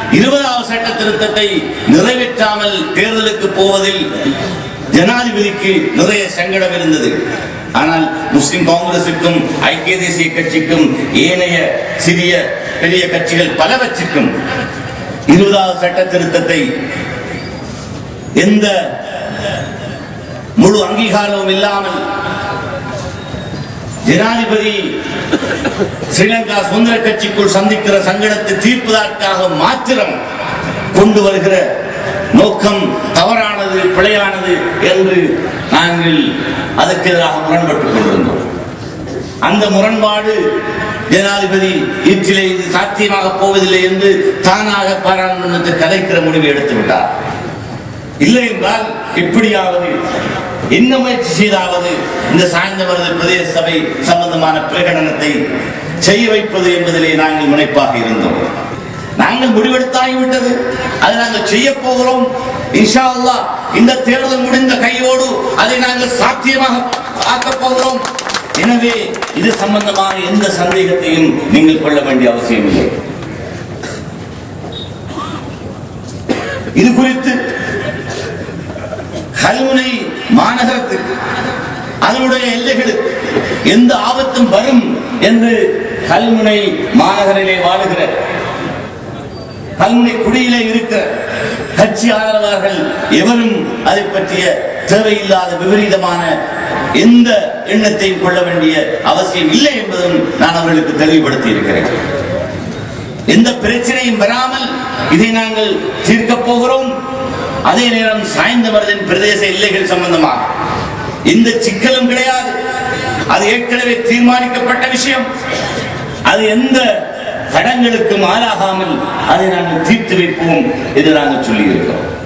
இருபதாவது சட்ட திருத்தத்தை நிறைவேற்றாமல் தேர்தலுக்கு போவதில் ஜனாதிபதிக்கு நிறைய சங்கடம் இருந்தது ஆனால் முஸ்லிம் காங்கிரசுக்கும் ஐக்கிய தேசிய கட்சிக்கும் ஏனைய சிறிய பெரிய கட்சிகள் பலவற்றிற்கும் இருபதாவது சட்ட திருத்தத்தை எந்த முழு அங்கீகாரமும் இல்லாமல் ஜனாதிபதி ஸ்ரீலங்கா சுதந்திர கட்சிக்குள் சந்திக்கிற சங்கடத்தை தீர்ப்பதற்காக மாத்திரம் கொண்டு வருகிற நோக்கம் தவறானது பிழையானது என்று நாங்கள் அதற்கு எதிராக முரண்பட்டுக் கொண்டிருந்தோம் அந்த முரண்பாடு ஜனாதிபதி இற்றிலே இது சாத்தியமாக போவதில்லை என்று தானாக பாராளுமன்றத்தை கலைக்கிற முடிவை எடுத்து விட்டார் இல்லை என்றால் எப்படியாவது என்ன முயற்சி செய்தாவது இந்த சாய்ந்தவரது பிரதேச சபை சம்பந்தமான பிரகடனத்தை செய்ய வைப்பது என்பதிலே நாங்கள் முனைப்பாக இருந்தோம் நாங்கள் முடிவெடுத்தாகிவிட்டது அதை நாங்கள் செய்ய போகிறோம் இன்ஷா அல்லாஹ் இந்த தேர்தல் முடிந்த கையோடு அதை நாங்கள் சாத்தியமாக ஆக்கப் போகிறோம் எனவே இது சம்பந்தமான எந்த சந்தேகத்தையும் நீங்கள் கொள்ள வேண்டிய அவசியம் இல்லை இது குறித்து கல்முனை மாநகரத்துக்கு அதனுடைய எல்லைகளுக்கு எந்த ஆபத்தும் வரும் என்று கல்முனை மாநகரிலே வாழுகிற கல்முனை குடியிலே இருக்கிற கட்சி ஆதரவாளர்கள் எவரும் அதை பற்றிய தேவையில்லாத விபரீதமான எந்த எண்ணத்தையும் கொள்ள வேண்டிய அவசியம் இல்லை என்பதும் நான் அவர்களுக்கு தெளிவுபடுத்தி இருக்கிறேன் எந்த பிரச்சனையும் வராமல் இதை நாங்கள் தீர்க்கப் போகிறோம் அதே நேரம் சாய்ந்தமரதின் பிரதேச எல்லைகள் சம்பந்தமாக எந்த சிக்கலும் கிடையாது அது ஏற்கனவே தீர்மானிக்கப்பட்ட விஷயம் அது எந்த தடங்களுக்கும் ஆளாகாமல் அதை நாங்கள் தீர்த்து வைப்போம் என்று நாங்கள் சொல்லியிருக்கிறோம்